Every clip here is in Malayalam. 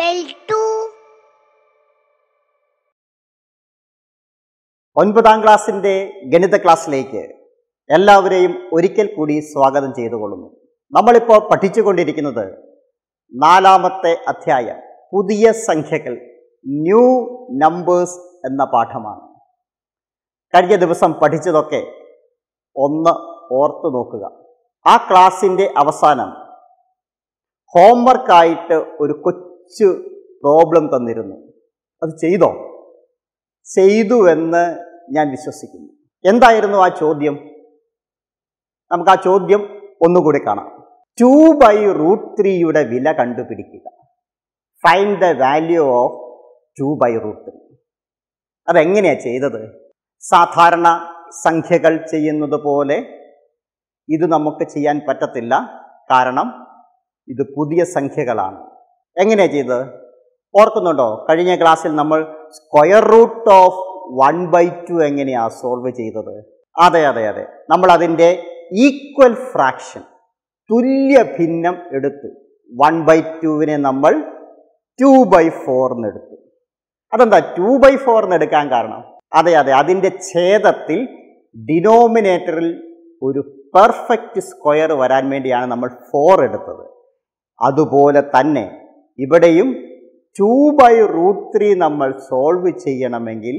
L2 ഒൻപതാം ക്ലാസ്സിന്റെ ഗണിത ക്ലാസ്സിലേക്ക് എല്ലാവരെയും ഒരിക്കൽ കൂടി സ്വാഗതം ചെയ്തുകൊള്ളുന്നു നമ്മളിപ്പോൾ പഠിച്ചുകൊണ്ടിരിക്കുന്നത് നാലാമത്തെ അധ്യായം പുതിയ സംഖ്യകൾ ന്യൂ നമ്പേഴ്സ് എന്ന പാഠമാണ് കഴിഞ്ഞ ദിവസം പഠിച്ചതൊക്കെ ഒന്ന് ഓർത്തു നോക്കുക ആ ക്ലാസ്സിന്റെ അവസാനം ഹോംവർക്കായിട്ട് ഒരു കൊച്ചു പ്രോബ്ലം തന്നിരുന്നു അത് ചെയ്തോ ചെയ്തു എന്ന് ഞാൻ വിശ്വസിക്കുന്നു എന്തായിരുന്നു ആ ചോദ്യം നമുക്ക് ആ ചോദ്യം ഒന്നുകൂടി കാണാം ടു ബൈ റൂട്ട് ത്രീയുടെ വില കണ്ടുപിടിക്കുക find the value of two by root three അതെങ്ങനെയാ ചെയ്തത് സാധാരണ സംഖ്യകൾ ചെയ്യുന്നത് പോലെ ഇത് നമുക്ക് ചെയ്യാൻ പറ്റത്തില്ല കാരണം ഇത് പുതിയ സംഖ്യകളാണ് എങ്ങനെയാ ചെയ്തത് ഓർക്കുന്നുണ്ടോ കഴിഞ്ഞ ക്ലാസ്സിൽ നമ്മൾ square root of one by two എങ്ങനെയാ സോൾവ് ചെയ്തത് അതെ അതെ അതെ നമ്മൾ അതിൻ്റെ ഈക്വൽ ഫ്രാക്ഷൻ തുല്യ ഭിന്നം എടുത്തു വൺ ബൈ ടുവിനെ നമ്മൾ ടു ബൈ ഫോർന്ന് എടുത്തു അതെന്താ ടു ബൈ ഫോർന്ന് എടുക്കാൻ കാരണം അതെ അതെ അതിൻ്റെ ഛേദത്തിൽ ഡിനോമിനേറ്ററിൽ ഒരു പെർഫെക്റ്റ് സ്ക്വയർ വരാൻ വേണ്ടിയാണ് നമ്മൾ ഫോർ എടുത്തത് അതുപോലെ തന്നെ ഇവിടെയും ടു ബൈ റൂട്ട് ത്രീ നമ്മൾ സോൾവ് ചെയ്യണമെങ്കിൽ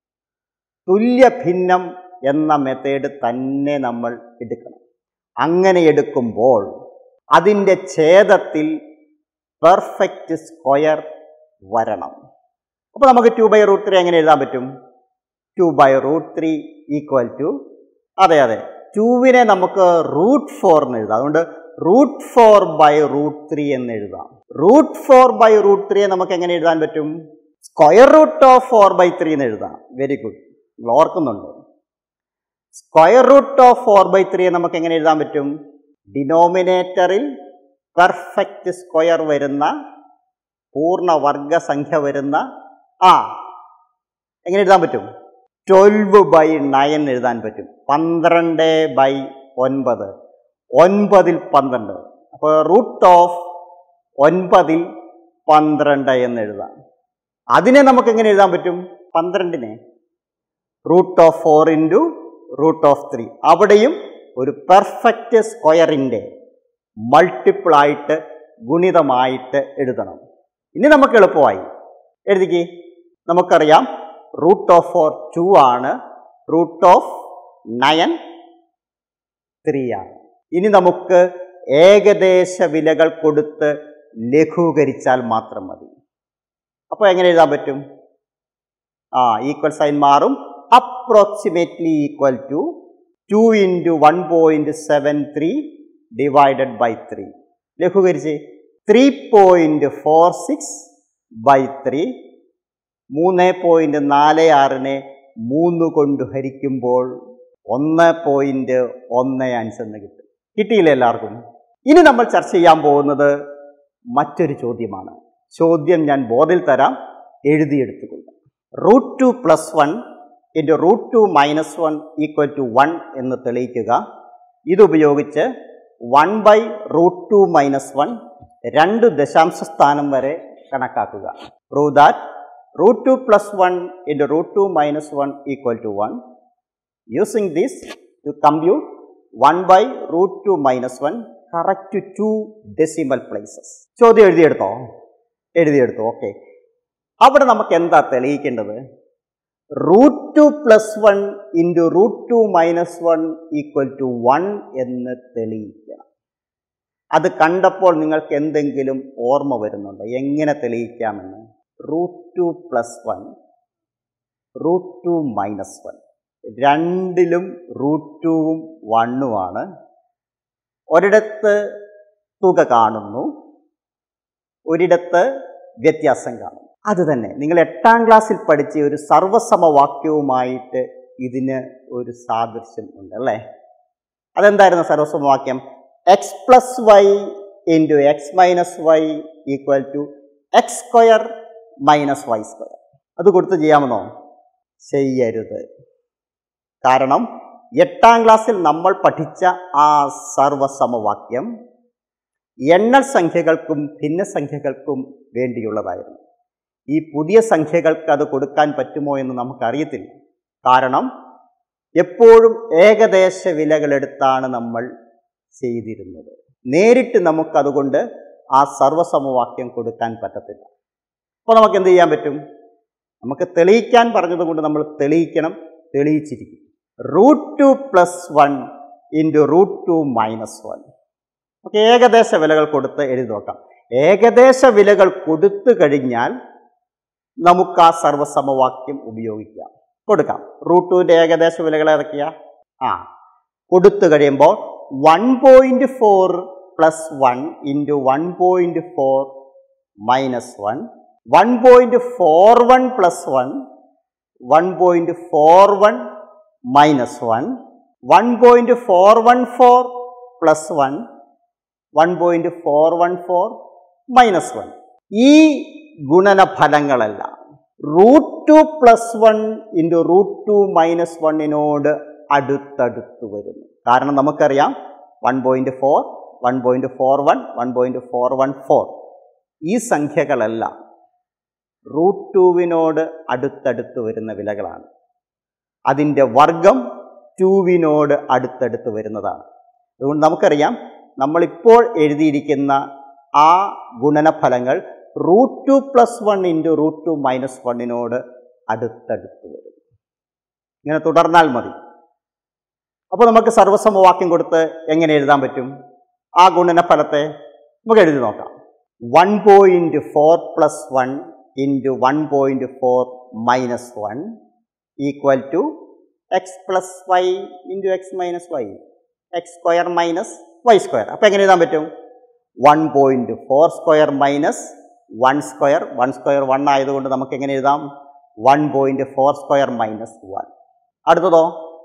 തുല്യ ഭിന്നം എന്ന മെത്തേഡ് തന്നെ നമ്മൾ എടുക്കണം അങ്ങനെ എടുക്കുമ്പോൾ അതിൻ്റെ ഛേദത്തിൽ പെർഫെക്റ്റ് സ്ക്വയർ വരണം അപ്പോൾ നമുക്ക് ടു ബൈ റൂട്ട് ത്രീ എങ്ങനെ എഴുതാൻ പറ്റും two by root three equal to അതെ അതെ ടുവിനെ നമുക്ക് റൂട്ട് ഫോർ എന്ന് എഴുതാം അതുകൊണ്ട് root four by root three എന്ന് എഴുതാം റൂട്ട് ഫോർ ബൈ റൂട്ട് ത്രീയെ നമുക്ക് എങ്ങനെ എഴുതാൻ പറ്റും square root of four by three എന്ന് എഴുതാം വെരി ഗുഡ് നിങ്ങൾ ഓർക്കുന്നുണ്ട് square root of four by ത്രീയെ നമുക്ക് എങ്ങനെ എഴുതാൻ പറ്റും ഡിനോമിനേറ്ററിൽ പെർഫെക്റ്റ് സ്ക്വയർ വരുന്ന പൂർണ്ണവർഗ സംഖ്യ വരുന്ന ആ എങ്ങനെ എഴുതാൻ പറ്റും ട്വൽവ് ബൈ നയൻ എഴുതാൻ പറ്റും പന്ത്രണ്ട് ബൈ ഒൻപത് ഒൻപതിൽ പന്ത്രണ്ട് അപ്പോൾ റൂട്ട് ഓഫ് ഒൻപതിൽ പന്ത്രണ്ട് എന്ന് എഴുതാം അതിനെ നമുക്ക് എങ്ങനെ എഴുതാൻ പറ്റും പന്ത്രണ്ടിനെ root of four into root of three അവിടെയും ഒരു പെർഫെക്റ്റ് സ്ക്വയറിൻ്റെ മൾട്ടിപ്പിൾ ആയിട്ട് ഗുണിതമായിട്ട് എഴുതണം ഇനി നമുക്ക് എളുപ്പമായി എഴുതിക്ക് നമുക്കറിയാം റൂട്ട് ഓഫ് ഫോർ ടു ആണ് റൂട്ട് ഓഫ് നയൻ ത്രീ ആണ് ഇനി നമുക്ക് ഏകദേശ വിലകൾ കൊടുത്ത് ലഘൂകരിച്ചാൽ മാത്രം മതി അപ്പോൾ എങ്ങനെ എഴുതാൻ പറ്റും ആ ഈക്വൽ സൈൻ മാറും approximately equal to two into one point seven three divided by three ലഘൂകരിച്ച് three point four six by three മൂന്ന് പോയിൻറ്റ് നാല് ആറിനെ മൂന്ന് കൊണ്ട് ഹരിക്കുമ്പോൾ ഒന്ന് പോയിൻറ്റ് ഒന്ന് അഞ്ച് എന്ന് കിട്ടും കിട്ടിയില്ല എല്ലാവർക്കും ഇനി നമ്മൾ ചർച്ച ചെയ്യാൻ പോകുന്നത് മറ്റൊരു ചോദ്യമാണ് ചോദ്യം ഞാൻ ബോർഡിൽ തരാം എഴുതിയെടുത്തുകൊണ്ട് root two plus one into root two minus one equal to one എന്ന് തെളിയിക്കുക ഇതുപയോഗിച്ച് one by root two minus one രണ്ട് ദശാംശ സ്ഥാനം വരെ കണക്കാക്കുക prove that root 2 plus 1 into root 2 minus 1 equal to 1. Using this to compute 1 by root 2 minus 1 correct to two decimal places. ചോദ്യം എഴുതിയെടുത്തോ എഴുതിയെടുത്തു ഓക്കെ അവിടെ നമുക്ക് എന്താ തെളിയിക്കേണ്ടത് root two plus one into root two minus one equal to one എന്ന് തെളിയിക്കണം അത് കണ്ടപ്പോൾ നിങ്ങൾക്ക് എന്തെങ്കിലും ഓർമ്മ വരുന്നുണ്ടോ എങ്ങനെ തെളിയിക്കാമെന്ന് root two plus one root two minus one രണ്ടിലും റൂട്ട് ടുവും വണ്ണുമാണ് ഒരിടത്ത് തുക കാണുന്നു ഒരിടത്ത് വ്യത്യാസം കാണും അത് തന്നെ നിങ്ങൾ എട്ടാം ക്ലാസ്സിൽ പഠിച്ച ഒരു സർവസമവാക്യവുമായിട്ട് ഇതിന് ഒരു സാദൃശ്യം ഉണ്ട് അല്ലേ അതെന്തായിരുന്നു സർവസമവാക്യം x plus y into x minus y equal to x square minus y square അത് കൊടുത്ത് ചെയ്യാമെന്നോ ചെയ്യരുത് കാരണം എട്ടാം ക്ലാസ്സിൽ നമ്മൾ പഠിച്ച ആ സർവസമവാക്യം എണ്ണൽ സംഖ്യകൾക്കും ഭിന്നസംഖ്യകൾക്കും വേണ്ടിയുള്ളതായിരുന്നു ഈ പുതിയ സംഖ്യകൾക്ക് അത് കൊടുക്കാൻ പറ്റുമോ എന്ന് നമുക്കറിയത്തില്ല കാരണം എപ്പോഴും ഏകദേശ വിലകളെടുത്താണ് നമ്മൾ ചെയ്തിരുന്നത് നേരിട്ട് നമുക്കതുകൊണ്ട് ആ സർവസമവാക്യം കൊടുക്കാൻ പറ്റത്തില്ല അപ്പോൾ നമുക്ക് എന്ത് ചെയ്യാൻ പറ്റും നമുക്ക് തെളിയിക്കാൻ പറഞ്ഞതുകൊണ്ട് നമ്മൾ തെളിയിക്കണം തെളിയിച്ചിരിക്കും root two plus one into root two minus one നമുക്ക് ഏകദേശ വിലകൾ കൊടുത്ത് എഴുതി നോക്കാം ഏകദേശ വിലകൾ കൊടുത്തു കഴിഞ്ഞാൽ നമുക്ക് ആ സർവസമവാക്യം ഉപയോഗിക്കാം കൊടുക്കാം റൂട്ട് ടുവിൻ്റെ ഏകദേശ വിലകൾ ഏതൊക്കെയാ ആ കൊടുത്തു കഴിയുമ്പോൾ one point four plus one into one point four minus one one point four one plus one one point four one minus one one point four one four plus one one point four one four minus one ഈ ഗുണനഫലങ്ങളെല്ലാം root two plus one into root two minus വണ്ണിനോട് അടുത്തടുത്ത് വരുന്നു കാരണം നമുക്കറിയാം one point four one point four one one point four one four ഈ സംഖ്യകളെല്ലാം റൂട്ട് ടുവിനോട് അടുത്തടുത്ത് വരുന്ന വിലകളാണ് അതിൻ്റെ വർഗം ടുവിനോട് അടുത്തടുത്ത് വരുന്നതാണ് അതുകൊണ്ട് നമുക്കറിയാം നമ്മളിപ്പോൾ എഴുതിയിരിക്കുന്ന ആ ഗുണനഫലങ്ങൾ root two plus one into root two minus വണ്ണിനോട് അടുത്തടുത്ത് വരും ഇങ്ങനെ തുടർന്നാൽ മതി അപ്പോൾ നമുക്ക് സർവസമവാക്യം കൊടുത്ത് എങ്ങനെ എഴുതാൻ പറ്റും ആ ഗുണനഫലത്തെ നമുക്ക് എഴുതി നോക്കാം one point four plus one into one point four minus one equal to x plus y into x minus y x square minus y square അപ്പോൾ എങ്ങനെ എഴുതാൻ പറ്റും one point four square minus one square one square one ആയതുകൊണ്ട് നമുക്ക് എങ്ങനെ എഴുതാം one point four square minus one അടുത്തതോ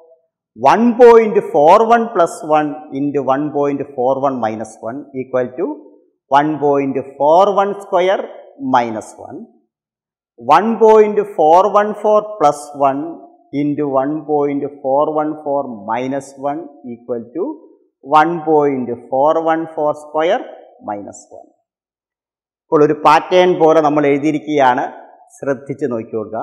one point four one plus one into one point four one minus one equal to one point four one square minus one one point four one four plus one into one point four one four minus one equal to one point four one four square minus one ഇപ്പോൾ ഒരു പാറ്റേൺ പോലെ നമ്മൾ എഴുതിയിരിക്കുകയാണ് ശ്രദ്ധിച്ച് നോക്കിക്കൊള്ളുക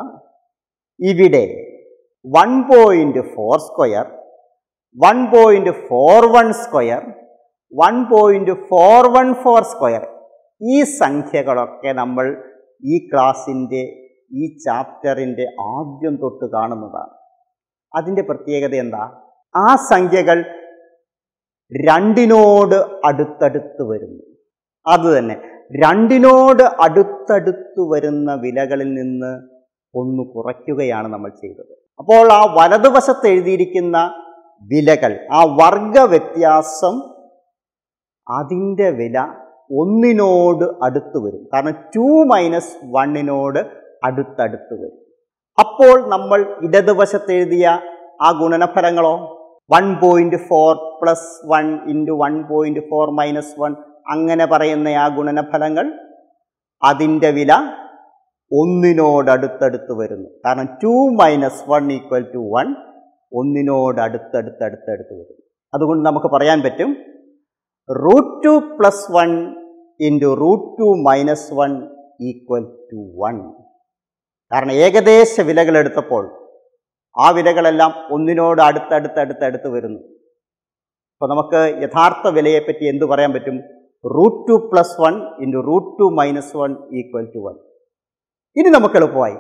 ഇവിടെ one point four square one point four one square one point four one four square ഈ സംഖ്യകളൊക്കെ നമ്മൾ ഈ ക്ലാസ്സിൻ്റെ ഈ ചാപ്റ്ററിൻ്റെ ആദ്യം തൊട്ട് കാണുന്നതാണ് അതിൻ്റെ പ്രത്യേകത എന്താ ആ സംഖ്യകൾ രണ്ടിനോട് അടുത്തടുത്ത് വരുന്നു അത് തന്നെ രണ്ടിനോട് അടുത്തടുത്ത് വരുന്ന വിലകളിൽ നിന്ന് ഒന്ന് കുറയ്ക്കുകയാണ് നമ്മൾ ചെയ്തത് അപ്പോൾ ആ വലതുവശത്ത് എഴുതിയിരിക്കുന്ന വിലകൾ ആ വർഗ വ്യത്യാസം അതിൻ്റെ വില ഒന്നിനോട് അടുത്ത് വരും കാരണം ടു മൈനസ് വണ്ണിനോട് അടുത്തടുത്ത് വരും അപ്പോൾ നമ്മൾ ഇടതുവശത്ത് എഴുതിയ ആ ഗുണനഫലങ്ങളോ one point four plus one into one point four minus one അങ്ങനെ പറയുന്ന ആ ഗുണനഫലങ്ങൾ അതിൻ്റെ വില ഒന്നിനോട് അടുത്തടുത്ത് വരുന്നു കാരണം two minus one equal to one ഒന്നിനോട് അടുത്തടുത്ത് അടുത്തടുത്ത് വരുന്നു അതുകൊണ്ട് നമുക്ക് പറയാൻ പറ്റും root two plus one into root two minus one equal to one കാരണം ഏകദേശ വിലകൾ എടുത്തപ്പോൾ ആ വിലകളെല്ലാം ഒന്നിനോട് അടുത്തടുത്ത് അടുത്തടുത്ത് വരുന്നു അപ്പോൾ നമുക്ക് യഥാർത്ഥ വിലയെപ്പറ്റി എന്തു പറയാൻ പറ്റും root two plus one into root two minus one equal to one ഇനി നമുക്ക് എളുപ്പമായി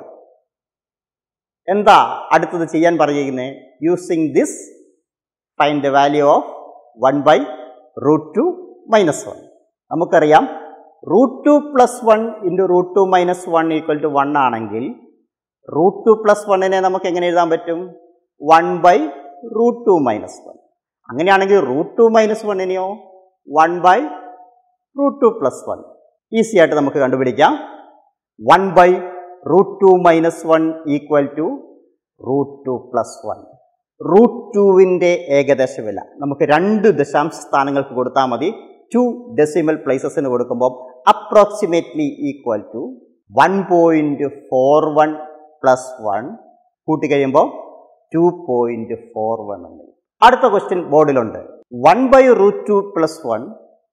എന്താ അടുത്തത് ചെയ്യാൻ പറയുന്നത് using this find the value of one by root two minus one നമുക്കറിയാം root two plus one into root two minus one equal to one ആണെങ്കിൽ റൂട്ട് ടു പ്ലസ് വണ്ണിനെ നമുക്ക് എങ്ങനെ എഴുതാൻ പറ്റും one by root two minus one അങ്ങനെയാണെങ്കിൽ റൂട്ട് ടു മൈനസ് വണ്ണിനെയോ one by root two plus one easy ആയിട്ട് നമുക്ക് കണ്ടുപിടിക്കാം one by root two minus one equal to root two plus one root ടുവിൻ്റെ ഏകദേശ വില നമുക്ക് രണ്ട് ദശാംശ സ്ഥാനങ്ങൾക്ക് കൊടുത്താൽ മതി ടു ഡെസിമൽ പ്ലേസസിന് കൊടുക്കുമ്പോൾ approximately equal to one point four one plus one കൂട്ടിക്കഴിയുമ്പോൾ ടു പോയിൻറ്റ് ഫോർ വൺ എന്ന് അടുത്ത ക്വസ്റ്റ്യൻ ബോർഡിലുണ്ട് one by root two plus one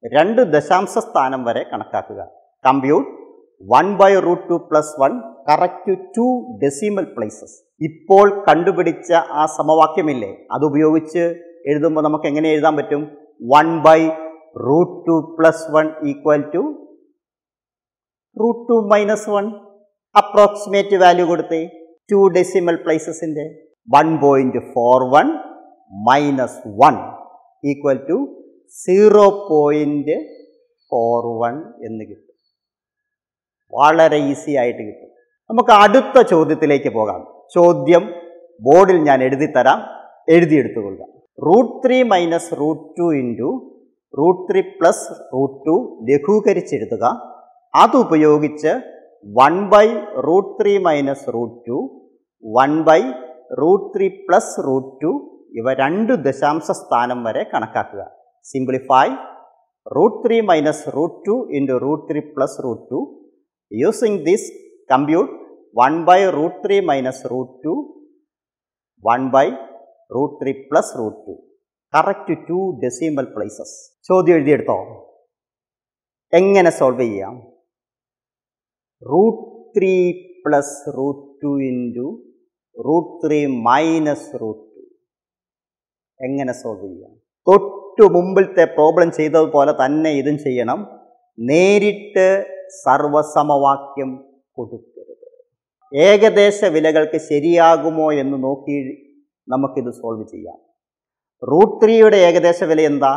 രണ്ട് ദശാംശ സ്ഥാനം വരെ കണക്കാക്കുക compute one by root two plus one correct two decimal places ഇപ്പോൾ കണ്ടുപിടിച്ച ആ സമവാക്യമില്ലേ അതുപയോഗിച്ച് എഴുതുമ്പോൾ നമുക്ക് എങ്ങനെ എഴുതാൻ പറ്റും one by root two plus one equal to root two minus one approximate value കൊടുത്തേ ടു ഡെസിമൽ പ്ലേസസിൻ്റെ one point four one minus one equal to zero point four one എന്ന് കിട്ടും വളരെ ഈസി ആയിട്ട് കിട്ടും നമുക്ക് അടുത്ത ചോദ്യത്തിലേക്ക് പോകാം ചോദ്യം ബോർഡിൽ ഞാൻ എഴുതി തരാം എഴുതിയെടുത്തുകൊള്ളുക root three minus root two into root three plus root two ലഘൂകരിച്ചെഴുതുക അതുപയോഗിച്ച് one by root three minus root two one by root three plus root two ഇവ രണ്ട് ദശാംശ സ്ഥാനം വരെ കണക്കാക്കുക simplify root three minus root two into root three plus root two using this compute one by root three minus root two one by root three plus root two correct two decimal places ചോദ്യം എഴുതിയെടുത്തോ എങ്ങനെ സോൾവ് ചെയ്യാം root three plus root two into root three minus root two എങ്ങനെ സോൾവ് ചെയ്യാം തൊട്ടു മുമ്പിലത്തെ പ്രോബ്ലം ചെയ്തതുപോലെ തന്നെ ഇതും ചെയ്യണം നേരിട്ട് സർവസമവാക്യം കൊടുക്കരുത് ഏകദേശ വിലകൾക്ക് ശരിയാകുമോ എന്ന് നോക്കി നമുക്കിത് സോൾവ് ചെയ്യാം റൂട്ട് ത്രീയുടെ ഏകദേശ വില എന്താ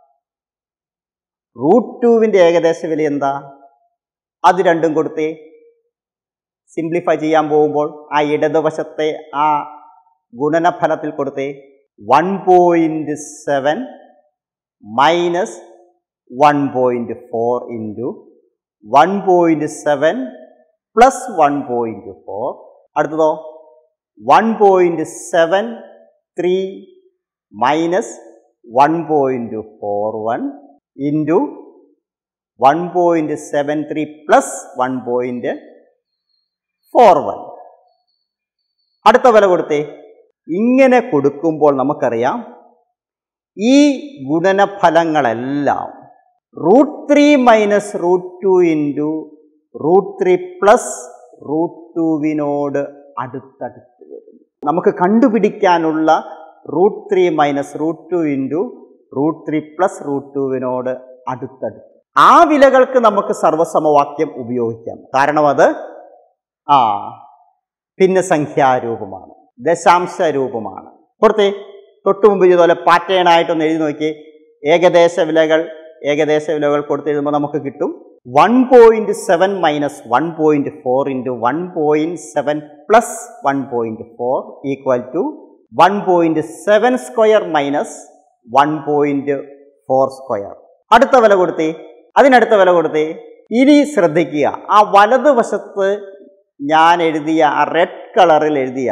റൂട്ട് ടുവിൻ്റെ ഏകദേശ വില എന്താ അത് രണ്ടും കൊടുത്തേ സിംപ്ലിഫൈ ചെയ്യാൻ പോകുമ്പോൾ ആ ഇടതുവശത്തെ ആ ഗുണനഫലത്തിൽ കൊടുത്തേ one point seven minus one point four into one point seven plus one point four അടുത്തതോ one point seven three minus one point four one into one point seven three plus one point four one അടുത്ത വില കൊടുത്തേ ഇങ്ങനെ കൊടുക്കുമ്പോൾ നമുക്കറിയാം ഈ ഗുണനഫലങ്ങളെല്ലാം root three minus root two into root three plus root ടുവിനോട് അടുത്തടുത്ത് വരുന്നു നമുക്ക് കണ്ടുപിടിക്കാനുള്ള root three minus root two into root three plus root ടുവിനോട് അടുത്തടുത്ത് ആ വിലകൾക്ക് നമുക്ക് സർവസമവാക്യം ഉപയോഗിക്കാം കാരണം അത് ആ ഭിന്നസംഖ്യാരൂപമാണ് ദശാംശ രൂപമാണ് കൊടുത്തേ തൊട്ടു മുമ്പ് ഇതുപോലെ പാറ്റേൺ ആയിട്ടൊന്ന് എഴുതി നോക്കി ഏകദേശ വിലകൾ ഏകദേശ വിലകൾ കൊടുത്തെഴുതുമ്പോൾ നമുക്ക് കിട്ടും one point seven minus one point four into one point seven plus one point four equal to one point seven square minus one point four square അടുത്ത വില കൊടുത്തേ അതിനടുത്ത വില കൊടുത്തേ ഇനി ശ്രദ്ധിക്കുക ആ വലതുവശത്ത് ഞാൻ എഴുതിയ ആ റെഡ് കളറിൽ എഴുതിയ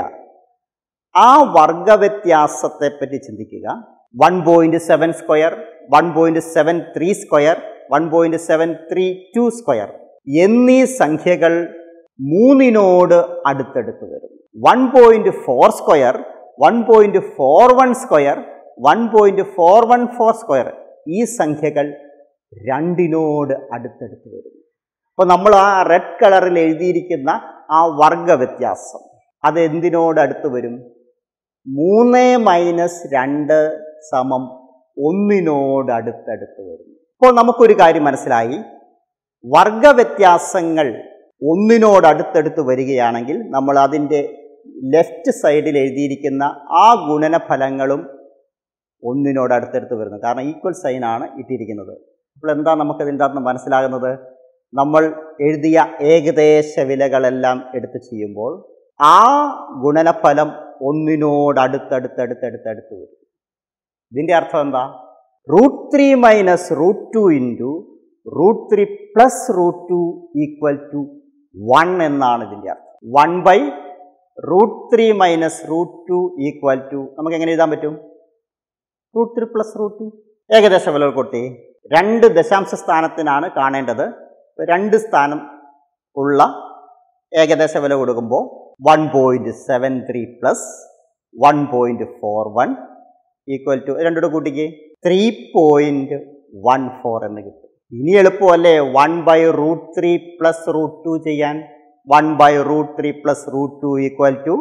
ആ വർഗവ്യത്യാസത്തെ പറ്റി ചിന്തിക്കുക one point seven square one point seven three square one point seven three two square എന്നീ സംഖ്യകൾ മൂന്നിനോട് അടുത്തടുത്ത് വരും one point four square one point four one square one point four one four square ഈ സംഖ്യകൾ രണ്ടിനോട് അടുത്തടുത്ത് വരും അപ്പോൾ നമ്മൾ ആ റെഡ് കളറിൽ എഴുതിയിരിക്കുന്ന ആ വർഗ വ്യത്യാസം അത് എന്തിനോട് അടുത്ത് വരും മൂന്ന് മൈനസ് രണ്ട് സമം ഒന്നിനോട് അടുത്തടുത്ത് വരുന്നു ഇപ്പോൾ നമുക്കൊരു കാര്യം മനസ്സിലായി വർഗവ്യത്യാസങ്ങൾ ഒന്നിനോട് അടുത്തടുത്ത് വരികയാണെങ്കിൽ നമ്മൾ അതിൻ്റെ ലെഫ്റ്റ് സൈഡിൽ എഴുതിയിരിക്കുന്ന ആ ഗുണനഫലങ്ങളും ഒന്നിനോട് അടുത്തടുത്ത് വരുന്നു കാരണം ഈക്വൽ സൈൻ ആണ് ഇട്ടിരിക്കുന്നത് അപ്പോൾ എന്താ നമുക്കതിൻ്റെ അകത്ത് മനസ്സിലാകുന്നത് നമ്മൾ എഴുതിയ ഏകദേശ വിലകളെല്ലാം എടുത്ത് ചെയ്യുമ്പോൾ ആ ഗുണനഫലം ഒന്നിനോട് അടുത്തടുത്തടുത്തടുത്തടുത്ത് വരും ഇതിൻ്റെ അർത്ഥം എന്താ root three minus root two into root three plus root two equal to one എന്നാണ് ഇതിൻ്റെ അർത്ഥം one by root three minus root two equal to നമുക്ക് എങ്ങനെ എഴുതാൻ പറ്റും root three plus root two ഏകദേശ വിലകൾ കൊടുത്തേ രണ്ട് ദശാംശ സ്ഥാനത്തിനാണ് കാണേണ്ടത് രണ്ട് സ്ഥാനം ഉള്ള ഏകദേശ വില കൊടുക്കുമ്പോൾ one point seven three plus one point four one equal to രണ്ടോട് കൂട്ടിക്ക് ത്രീ പോയിൻറ്റ് വൺ ഫോർ എന്ന് കിട്ടും ഇനി എളുപ്പമല്ലേ one by root three plus root two ചെയ്യാൻ one by root three plus root two equal to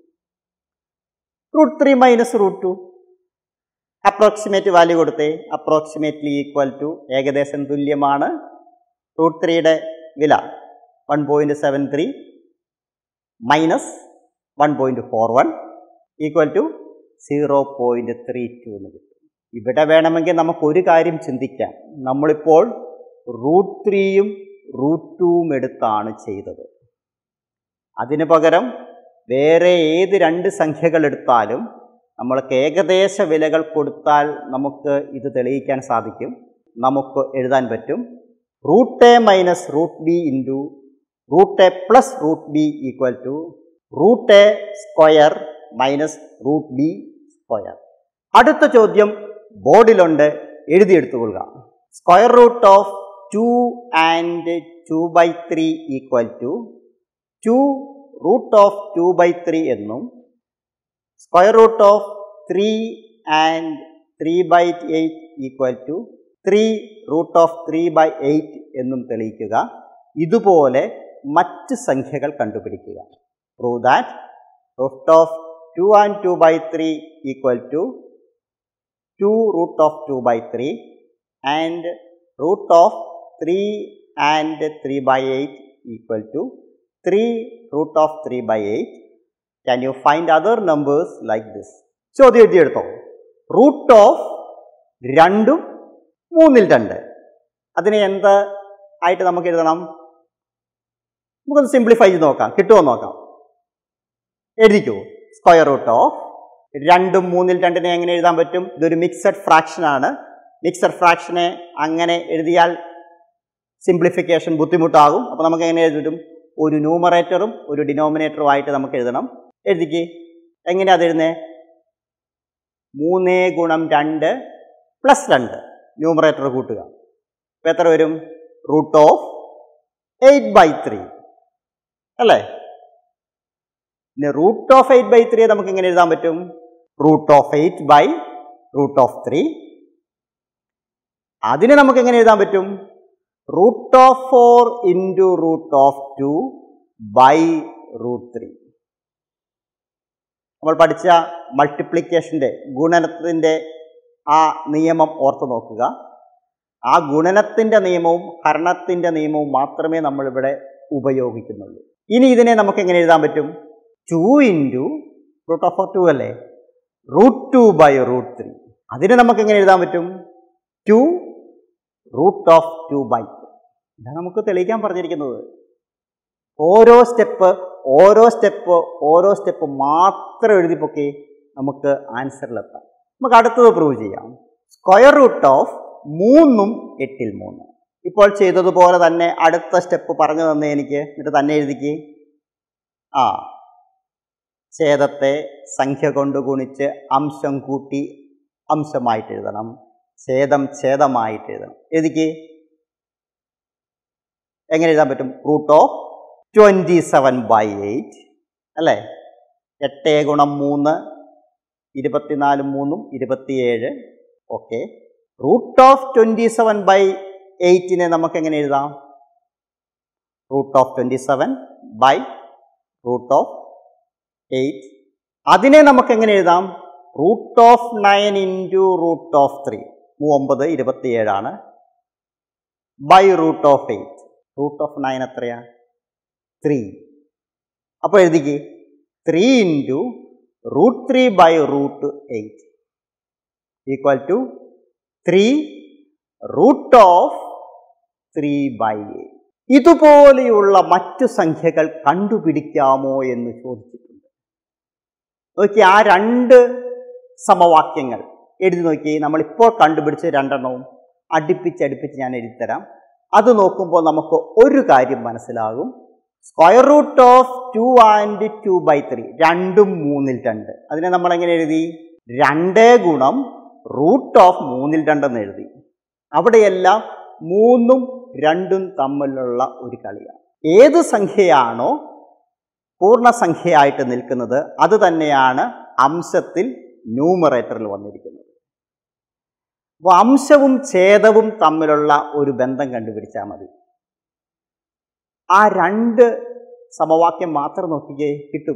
root three minus root two approximate value കൊടുത്തേ അപ്രോക്സിമേറ്റ്ലി ഈക്വൽ ടു ഏകദേശം തുല്യമാണ് റൂട്ട് ത്രീയുടെ വില one point seven three minus one point four one equal to zero point three two എന്ന് കിട്ടും ഇവിടെ വേണമെങ്കിൽ നമുക്ക് ഒരു കാര്യം ചിന്തിക്കാം നമ്മളിപ്പോൾ റൂട്ട് ത്രീയും റൂട്ട് ടൂവും എടുത്താണ് ചെയ്തത് അതിനു പകരം വേറെ ഏത് രണ്ട് സംഖ്യകൾ എടുത്താലും നമ്മൾക്ക് ഏകദേശ വിലകൾ കൊടുത്താൽ നമുക്ക് ഇത് തെളിയിക്കാൻ സാധിക്കും നമുക്ക് എഴുതാൻ പറ്റും root A minus root B into root A plus root B equal to root A square minus root B square അടുത്ത ചോദ്യം ബോർഡിലുണ്ട് എഴുതിയെടുത്തുകൊള്ളുക square root of two and two by three equal to two root of two by three എന്നും square root of three and three by eight equal to three root of three by eight എന്നും തെളിയിക്കുക ഇതുപോലെ മറ്റ് സംഖ്യകൾ കണ്ടുപിടിക്കുക prove that root of two and two by three equal to two root of two by three and root of three and three by eight equal to three root of three by eight can you find other numbers like this ചോദ്യം എഴുതിയെടുത്തോ റൂട്ട് ഓഫ് രണ്ടും മൂന്നിൽ രണ്ട് അതിനെ എന്ത് ആയിട്ട് നമുക്ക് എഴുതണം നമുക്കൊന്ന് സിംപ്ലിഫൈ ചെയ്ത് നോക്കാം കിട്ടുമോ നോക്കാം എഴുതിക്കൂ സ്ക്വയർ റൂട്ട് ഓഫ് രണ്ടും മൂന്നിൽ രണ്ടിനെ എങ്ങനെ എഴുതാൻ പറ്റും ഇതൊരു മിക്സഡ് ഫ്രാക്ഷൻ ആണ് മിക്സഡ് ഫ്രാക്ഷനെ അങ്ങനെ എഴുതിയാൽ സിംപ്ലിഫിക്കേഷൻ ബുദ്ധിമുട്ടാകും അപ്പോൾ നമുക്ക് എങ്ങനെ എഴുതും ഒരു ന്യൂമറേറ്ററും ഒരു ഡിനോമിനേറ്ററും ആയിട്ട് നമുക്ക് എഴുതണം എഴുതിക്ക് എങ്ങനെയാ അത് എഴുതുന്നേ മൂന്ന് ഗുണം രണ്ട് പ്ലസ് രണ്ട് ന്യൂമറേറ്റർ കൂട്ടുക ഇപ്പം എത്ര വരും root of eight by three അല്ലേ പിന്നെ root of eight by three നമുക്ക് എങ്ങനെ എഴുതാൻ പറ്റും root of eight by root of three അതിനെ നമുക്ക് എങ്ങനെ എഴുതാൻ പറ്റും root of four into root of two by root three നമ്മൾ പഠിച്ച മൾട്ടിപ്ലിക്കേഷൻ്റെ ഗുണനത്തിൻ്റെ ആ നിയമം ഓർത്ത് നോക്കുക ആ ഗുണനത്തിൻ്റെ നിയമവും ഹരണത്തിൻ്റെ നിയമവും മാത്രമേ നമ്മളിവിടെ ഉപയോഗിക്കുന്നുള്ളൂ ഇനി ഇതിനെ നമുക്ക് എങ്ങനെ എഴുതാൻ പറ്റും two into root of two അല്ലേ root two by root three അതിനെ നമുക്ക് എങ്ങനെ എഴുതാൻ പറ്റും two root of two by three ഇതാണ് നമുക്ക് തെളിയിക്കാൻ പറഞ്ഞിരിക്കുന്നത് ഓരോ സ്റ്റെപ്പ് ഓരോ സ്റ്റെപ്പ് ഓരോ സ്റ്റെപ്പ് മാത്രം എഴുതി പൊക്കി നമുക്ക് ആൻസറിലെത്താം നമുക്ക് അടുത്തത് പ്രൂവ് ചെയ്യാം സ്ക്വയർ റൂട്ട് ഓഫ് മൂന്നും എട്ടിൽ മൂന്ന് ഇപ്പോൾ ചെയ്തതുപോലെ തന്നെ അടുത്ത സ്റ്റെപ്പ് പറഞ്ഞു തന്നെ എനിക്ക് എന്നിട്ട് തന്നെ എഴുതിക്ക് ആ ഛേദത്തെ സംഖ്യ കൊണ്ട് ഗുണിച്ച് അംശം കൂട്ടി അംശമായിട്ട് എഴുതണം ഛേദം ഛേദമായിട്ട് എഴുതണം എഴുതിക്ക് എങ്ങനെ എഴുതാൻ പറ്റും root of twenty seven by eight അല്ലേ എട്ട് ഗുണം മൂന്ന് ഇരുപത്തിനാലും മൂന്നും ഇരുപത്തിയേഴ് okay root of twenty seven by എയ്റ്റിനെ നമുക്ക് എങ്ങനെ എഴുതാം root of twenty seven by root of eight അതിനെ നമുക്ക് എങ്ങനെ എഴുതാം root of nine into root of three മൂവൊമ്പത് ഇരുപത്തിയേഴാണ് by root of eight root of nine എത്രയാ ത്രീ അപ്പോൾ എഴുതിക്ക് three into root three by root eight equal to three root of three by eight ഇതുപോലെയുള്ള മറ്റു സംഖ്യകൾ കണ്ടുപിടിക്കാമോ എന്ന് ചോദിച്ചിട്ടുണ്ട് നോക്കി ആ രണ്ട് സമവാക്യങ്ങൾ എഴുതി നോക്കി നമ്മളിപ്പോൾ കണ്ടുപിടിച്ച രണ്ടെണ്ണവും അടുപ്പിച്ച് അടുപ്പിച്ച് ഞാൻ എഴുതിത്തരാം അത് നോക്കുമ്പോൾ നമുക്ക് ഒരു കാര്യം മനസ്സിലാകും square root of two and two by three രണ്ടും മൂന്നിൽ രണ്ട് അതിനെ നമ്മൾ എങ്ങനെ എഴുതി രണ്ട് ഗുണം റൂട്ട് ഓഫ് മൂന്നിൽ രണ്ടെന്ന് എഴുതി അവിടെയെല്ലാം മൂന്നും രണ്ടും തമ്മിലുള്ള ഒരു കളിയാണ് ഏത് സംഖ്യയാണോ പൂർണ്ണസംഖ്യയായിട്ട് നിൽക്കുന്നത് അത് തന്നെയാണ് അംശത്തിൽ ന്യൂമറേറ്ററിൽ വന്നിരിക്കുന്നത് അപ്പോൾ അംശവും ഛേദവും തമ്മിലുള്ള ഒരു ബന്ധം കണ്ടുപിടിച്ചാൽ മതി ആ രണ്ട് സമവാക്യം മാത്രം നോക്കിക്കേ കിട്ടും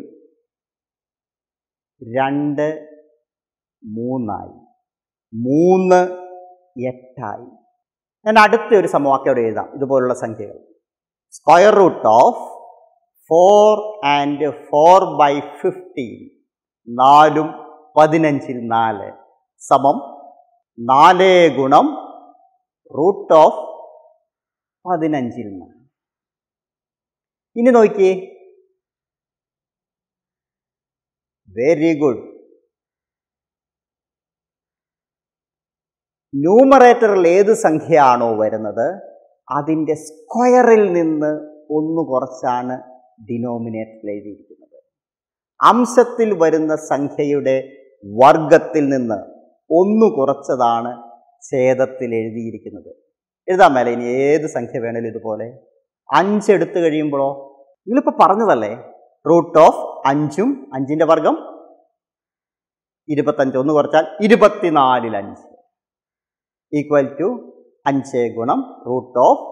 രണ്ട് മൂന്നായി മൂന്ന് എട്ടായി ഞാൻ അടുത്ത ഒരു സമവാക്യം അവിടെ എഴുതാം ഇതുപോലുള്ള സംഖ്യകൾ square root of four and four by fifteen നാലും പതിനഞ്ചിൽ നാല് സമം നാല് ഗുണം റൂട്ട് ഓഫ് പതിനഞ്ചിൽ നാല് ഇനി നോക്കിയേ വെരി ഗുഡ് ന്യൂമറേറ്ററിൽ ഏത് സംഖ്യയാണോ വരുന്നത് അതിൻ്റെ സ്ക്വയറിൽ നിന്ന് ഒന്ന് കുറച്ചാണ് ഡിനോമിനേറ്ററിൽ എഴുതിയിരിക്കുന്നത് അംശത്തിൽ വരുന്ന സംഖ്യയുടെ വർഗത്തിൽ നിന്ന് ഒന്ന് കുറച്ചതാണ് ഛേദത്തിൽ എഴുതിയിരിക്കുന്നത് എഴുതാൻ മേലെ ഇനി ഏത് സംഖ്യ വേണേലും ഇതുപോലെ അഞ്ച് എടുത്തു കഴിയുമ്പോഴോ നിങ്ങളിപ്പോൾ പറഞ്ഞതല്ലേ റൂട്ട് ഓഫ് അഞ്ചും അഞ്ചിൻ്റെ വർഗം ഇരുപത്തഞ്ച് ഒന്ന് കുറച്ചാൽ ഇരുപത്തിനാലിൽ അഞ്ച് ഈക്വൽ ടു അഞ്ച് ഗുണം റൂട്ട് ഓഫ്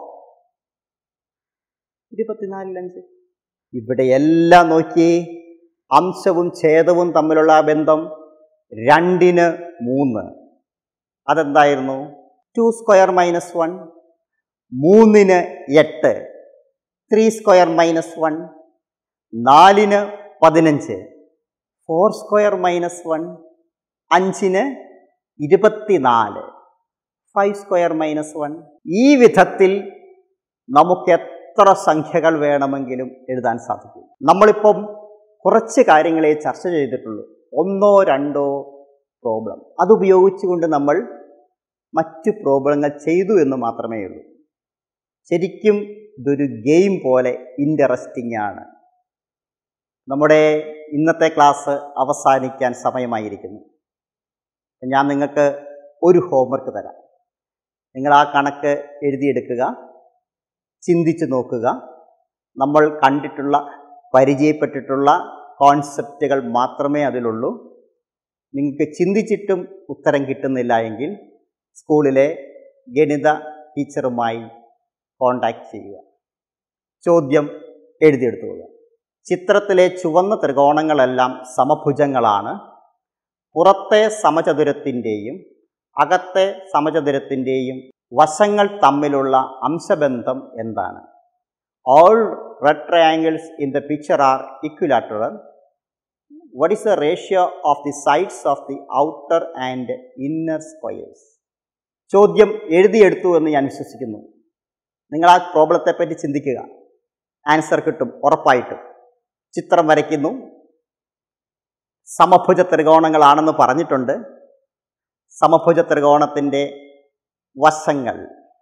ഇരുപത്തിനാലിൽ അഞ്ച് ഇവിടെ എല്ലാം നോക്കി അംശവും ഛേദവും തമ്മിലുള്ള ആ ബന്ധം രണ്ടിന് മൂന്ന് അതെന്തായിരുന്നു ടു സ്ക്വയർ മൈനസ് വൺ മൂന്നിന് എട്ട് ത്രീ സ്ക്വയർ മൈനസ് വൺ നാലിന് പതിനഞ്ച് ഫോർ സ്ക്വയർ മൈനസ് വൺ അഞ്ചിന് ഇരുപത്തിനാല് ഫൈവ് സ്ക്വയർ മൈനസ് വൺ ഈ വിധത്തിൽ നമുക്ക് എത്ര സംഖ്യകൾ വേണമെങ്കിലും എഴുതാൻ സാധിക്കും നമ്മളിപ്പം കുറച്ച് കാര്യങ്ങളെ ചർച്ച ചെയ്തിട്ടുള്ളൂ ഒന്നോ രണ്ടോ പ്രോബ്ലം അതുപയോഗിച്ചുകൊണ്ട് നമ്മൾ മറ്റ് പ്രോബ്ലങ്ങൾ ചെയ്തു എന്ന് മാത്രമേ ഉള്ളൂ ശരിക്കും ഇതൊരു ഗെയിം പോലെ ഇൻട്രസ്റ്റിംഗ് ആണ് നമ്മുടെ ഇന്നത്തെ ക്ലാസ് അവസാനിക്കാൻ സമയമായിരിക്കുന്നു ഞാൻ നിങ്ങൾക്ക് ഒരു ഹോംവർക്ക് തരാം നിങ്ങൾ ആ കണക്ക് എഴുതിയെടുക്കുക ചിന്തിച്ച് നോക്കുക നമ്മൾ കണ്ടിട്ടുള്ള പരിചയപ്പെട്ടിട്ടുള്ള കോൺസെപ്റ്റുകൾ മാത്രമേ അതിലുള്ളൂ നിങ്ങൾക്ക് ചിന്തിച്ചിട്ടും ഉത്തരം കിട്ടുന്നില്ല എങ്കിൽ സ്കൂളിലെ ഗണിത ടീച്ചറുമായി കോണ്ടാക്ട് ചെയ്യുക ചോദ്യം എഴുതിയെടുത്തുകൊള്ളുക ചിത്രത്തിലെ ചുവന്ന ത്രികോണങ്ങളെല്ലാം സമഭുജങ്ങളാണ് പുറത്തെ സമചതുരത്തിൻ്റെയും അകത്തെ സമചതുരത്തിൻ്റെയും വശങ്ങൾ തമ്മിലുള്ള അംശബന്ധം എന്താണ് all red triangles in the picture are equilateral what is the ratio of the sides of the outer and inner squares ചോദ്യം എഴുതിയെടുത്തു എന്ന് ഞാൻ വിശ്വസിക്കുന്നു നിങ്ങൾ ആ പ്രോബ്ലത്തെ പറ്റി ചിന്തിക്കുക ആൻസർ കിട്ടും ഉറപ്പായിട്ടും ചിത്രം വരയ്ക്കുന്നു സമഭുജ ത്രികോണങ്ങളാണെന്ന് പറഞ്ഞിട്ടുണ്ട് സമഭുജ ത്രികോണത്തിൻ്റെ വശങ്ങൾ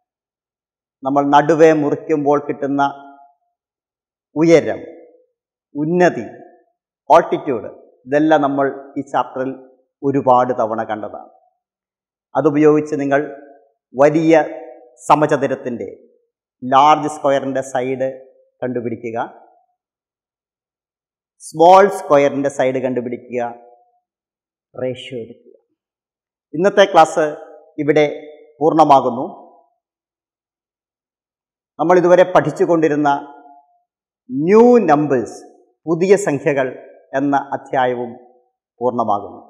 നമ്മൾ നടുവേ മുറിക്കുമ്പോൾ കിട്ടുന്ന ഉയരം ഉന്നതി ഓൾട്ടിറ്റ്യൂഡ് ഇതെല്ലാം നമ്മൾ ഈ ചാപ്റ്ററിൽ ഒരുപാട് തവണ കണ്ടതാണ് അതുപയോഗിച്ച് നിങ്ങൾ വലിയ സമചതുരത്തിൻ്റെ ലാർജ് സ്ക്വയറിൻ്റെ സൈഡ് കണ്ടുപിടിക്കുക സ്മോൾ സ്ക്വയറിൻ്റെ സൈഡ് കണ്ടുപിടിക്കുക റേഷ്യോ എടുക്കുക ഇന്നത്തെ ക്ലാസ് ഇവിടെ പൂർണ്ണമാകുന്നു നമ്മൾ ഇതുവരെ പഠിച്ചുകൊണ്ടിരുന്ന ന്യൂ നമ്പേഴ്സ് പുതിയ സംഖ്യകൾ എന്ന അധ്യായവും പൂർണ്ണമാകുന്നു